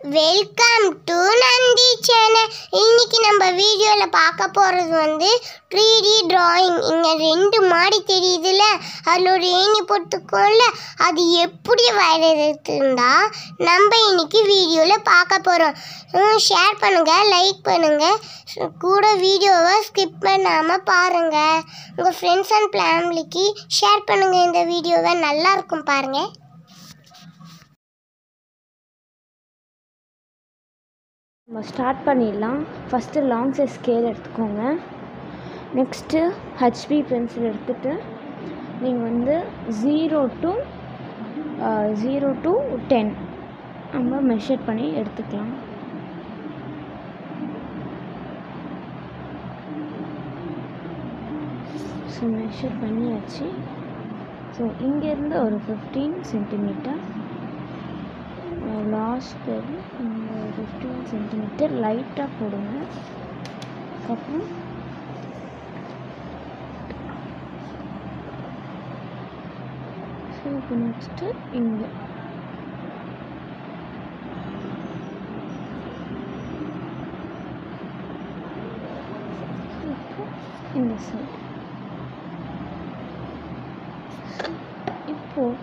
welcome to Nandi channel இன்னைக்கு நம்ம வீடியோவில் பார்க்க போகிறது வந்து த்ரீ டி டிராயிங் இங்கே ரெண்டு மாடி தெரியுதுல்ல அதில் ஒரு ஏணி போட்டுக்கோம்ல அது எப்படி வரைகிறதுந்தா நம்ம இன்னைக்கு வீடியோவில் பார்க்க போகிறோம் ஷேர் பண்ணுங்கள் லைக் பண்ணுங்கள் கூட வீடியோவை ஸ்கிப் பண்ணாமல் பாருங்கள் உங்கள் ஃப்ரெண்ட்ஸ் அண்ட் ஃபேமிலிக்கு ஷேர் பண்ணுங்கள் இந்த வீடியோவை நல்லா இருக்கும் பாருங்கள் நம்ம ஸ்டார்ட் பண்ணிடலாம் ஃபஸ்ட்டு லாங் சைஸ் ஸ்கேல் எடுத்துக்கோங்க நெக்ஸ்ட்டு ஹெச்பி பென்சில் எடுத்துகிட்டு நீங்கள் வந்து zero to zero to ten நம்ம மெஷர் பண்ணி எடுத்துக்கலாம் ஸோ மெஷர் பண்ணியாச்சு ஸோ இங்கேருந்து ஒரு ஃபிஃப்டீன் சென்டிமீட்டர் லாஸ்ட் இந்த ஃபிஃப்டீன் சென்டிமீட்டர் லைட்டாக போடுங்க அதுக்கப்புறம் ஸோ இப்போ நெக்ஸ்ட்டு இங்கே இப்போ இந்த சைடு இப்போது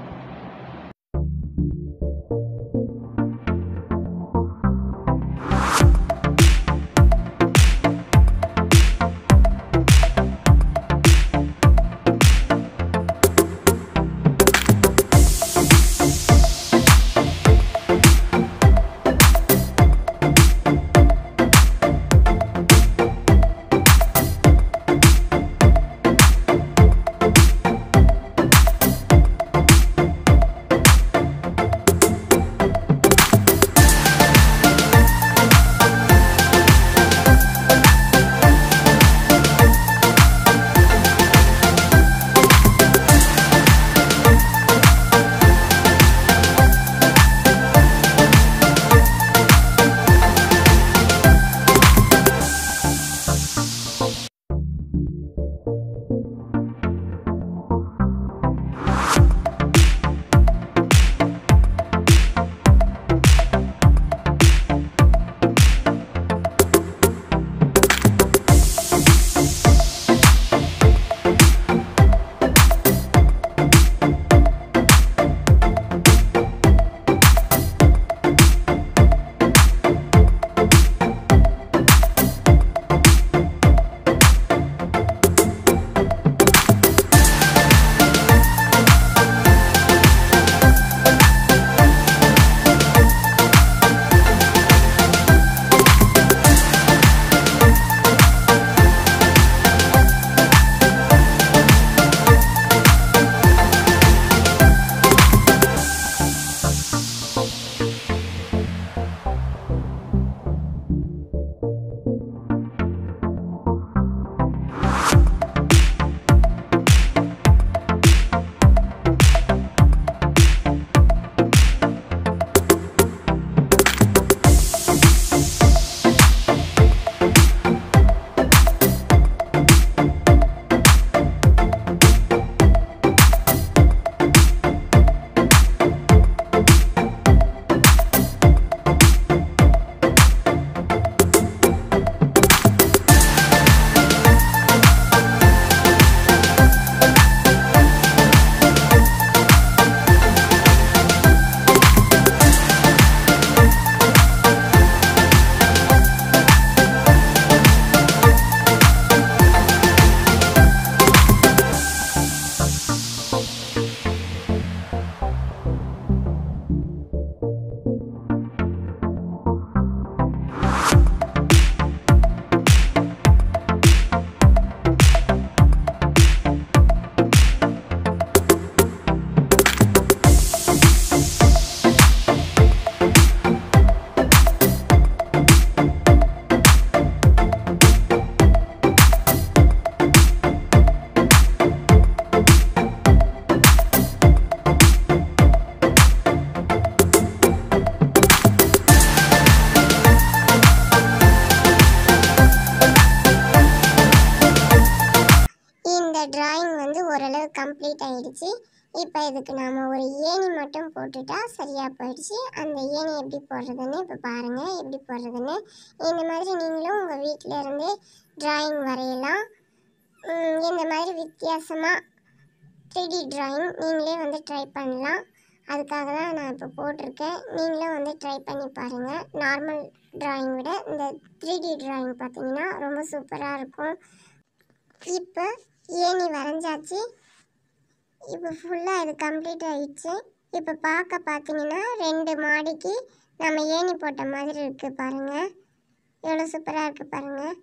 இந்த டிராயிங் வந்து ஓரளவு கம்ப்ளீட் ஆயிடுச்சு இப்போ இதுக்கு நாம் ஒரு ஏணி மட்டும் போட்டுட்டா சரியாக போயிடுச்சு அந்த ஏணி எப்படி போடுறதுன்னு இப்போ பாருங்கள் எப்படி போடுறதுன்னு இந்த மாதிரி நீங்களும் உங்கள் வீட்டில் இருந்தே டிராயிங் வரையலாம் உம், இந்த மாதிரி வித்தியாசமாக த்ரீ டி டிராயிங் நீங்களே வந்து ட்ரை பண்ணலாம் அதுக்காக தான் நான் இப்போ போட்டிருக்கேன் நீங்களும் வந்து ட்ரை பண்ணி பாருங்கள் நார்மல் டிராயிங் விட இந்த த்ரீ டி டிராயிங் பார்த்தீங்கன்னா ரொம்ப சூப்பராக இருக்கும் இப்போ ஏணி வரைஞ்சாச்சு இப்போ ஃபுல்லாக இது கம்ப்ளீட் ஆயிடுச்சு இப்போ பார்க்க பார்த்தீங்கன்னா ரெண்டு மாடிக்கு நம்ம ஏணி போட்ட மாதிரி இருக்குது பாருங்கள் எவ்வளோ சூப்பராக இருக்குது பாருங்கள்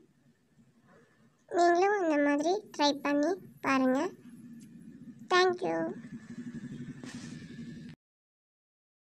நீங்களும் இந்த மாதிரி ட்ரை பண்ணி பாருங்கள் தேங்க்யூ